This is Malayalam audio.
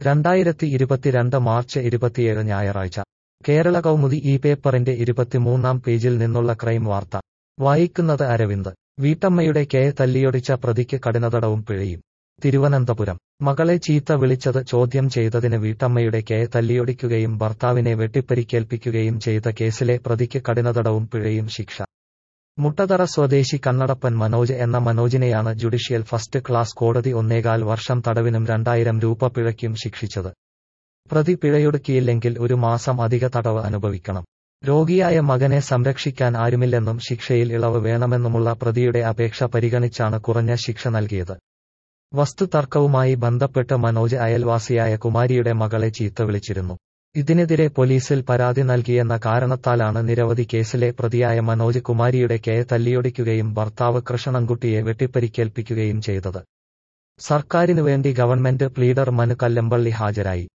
രണ്ടായിരത്തി ഇരുപത്തിരണ്ട് മാർച്ച് ഇരുപത്തിയേഴ് ഞായറാഴ്ച കേരള കൗമുദി ഈ പേപ്പറിന്റെ ഇരുപത്തിമൂന്നാം പേജിൽ നിന്നുള്ള ക്രൈം വാർത്ത വായിക്കുന്നത് അരവിന്ദ് വീട്ടമ്മയുടെ കെ തല്ലിയൊടിച്ച പ്രതിക്ക് കഠിനതടവും പിഴയും തിരുവനന്തപുരം മകളെ ചീത്ത വിളിച്ചത് ചോദ്യം ചെയ്തതിന് വീട്ടമ്മയുടെ കെ തല്ലിയൊടിക്കുകയും ഭർത്താവിനെ വെട്ടിപ്പരിക്കേൽപ്പിക്കുകയും ചെയ്ത കേസിലെ പ്രതിക്ക് കഠിനതടവും പിഴയും ശിക്ഷ മുട്ടതറ സ്വദേശി കണ്ണടപ്പൻ മനോജ് എന്ന മനോജിനെയാണ് ജുഡീഷ്യൽ ഫസ്റ്റ് ക്ലാസ് കോടതി ഒന്നേകാൽ വർഷം തടവിനും രണ്ടായിരം രൂപ പിഴയ്ക്കും ശിക്ഷിച്ചത് പ്രതി പിഴയൊടുക്കിയില്ലെങ്കിൽ ഒരു മാസം അധിക തടവ് അനുഭവിക്കണം രോഗിയായ മകനെ സംരക്ഷിക്കാൻ ആരുമില്ലെന്നും ശിക്ഷയിൽ ഇളവ് വേണമെന്നുമുള്ള പ്രതിയുടെ അപേക്ഷ പരിഗണിച്ചാണ് കുറഞ്ഞ ശിക്ഷ നൽകിയത് വസ്തുതർക്കവുമായി ബന്ധപ്പെട്ട് മനോജ് അയൽവാസിയായ കുമാരിയുടെ മകളെ ചീത്ത വിളിച്ചിരുന്നു ഇതിനെതിരെ പോലീസിൽ പരാതി നൽകിയെന്ന കാരണത്താലാണ് നിരവധി കേസിലെ പ്രതിയായ മനോജ് കുമാരിയുടെ കെ തല്ലിയൊടിക്കുകയും ഭർത്താവ് കൃഷ്ണൻകുട്ടിയെ വെട്ടിപ്പരിക്കേൽപ്പിക്കുകയും ചെയ്തത് സർക്കാരിനുവേണ്ടി ഗവൺമെന്റ് പ്ലീഡർ മനു കല്ലമ്പള്ളി ഹാജരായി